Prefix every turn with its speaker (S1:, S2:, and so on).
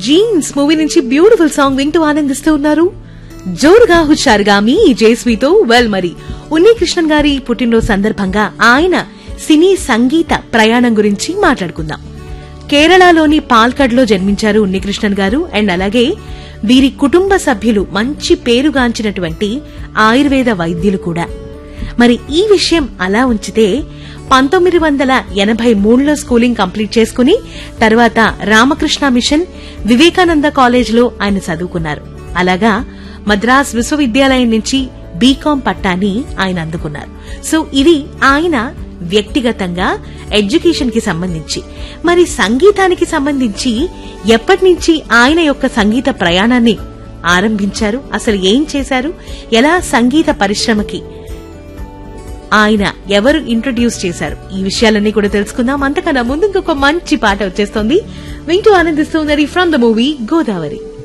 S1: jeans movie నుంచి beautiful song వింటూ ఆనందిస్తూ ఉన్నారు జోరుగా హుషారుగా మీ జేస్వితో వెల్ మరి ఉన్ని కృష్ణన్ గారి పుట్టినరోజు సందర్భంగా ఆయన సినీ సంగీత ప్రయాణం గురించి మాట్లాడుకుందాం కేరళలోని పాల్కడ్ లో జన్మించారు ఉన్నికృష్ణన్ గారు అండ్ అలాగే వీరి కుటుంబ సభ్యులు మంచి పేరుగాంచినటువంటి ఆయుర్వేద వైద్యులు కూడా మరి ఈ విషయం అలా ఉంచితే పంతొమ్మిది వందల ఎనభై మూడులో స్కూలింగ్ కంప్లీట్ చేసుకుని తర్వాత రామకృష్ణ మిషన్ వివేకానంద కాలేజ్లో ఆయన చదువుకున్నారు అలాగా మద్రాస్ విశ్వవిద్యాలయం నుంచి బీకాం పట్టాని ఆయన అందుకున్నారు సో ఇది ఆయన వ్యక్తిగతంగా ఎడ్యుకేషన్ కి సంబంధించి మరి సంగీతానికి సంబంధించి ఎప్పటి నుంచి ఆయన యొక్క సంగీత ప్రయాణాన్ని ఆరంభించారు అసలు ఏం చేశారు ఎలా సంగీత పరిశ్రమకి ఆయన ఎవరు ఇంట్రొడ్యూస్ చేశారు ఈ విషయాలన్నీ కూడా తెలుసుకుందాం అంతకన్నా ముందు ఇంకొక మంచి పాట వచ్చేస్తోంది వింటూ ఆనందిస్తోంది ఫ్రమ్ ద మూవీ గోదావరి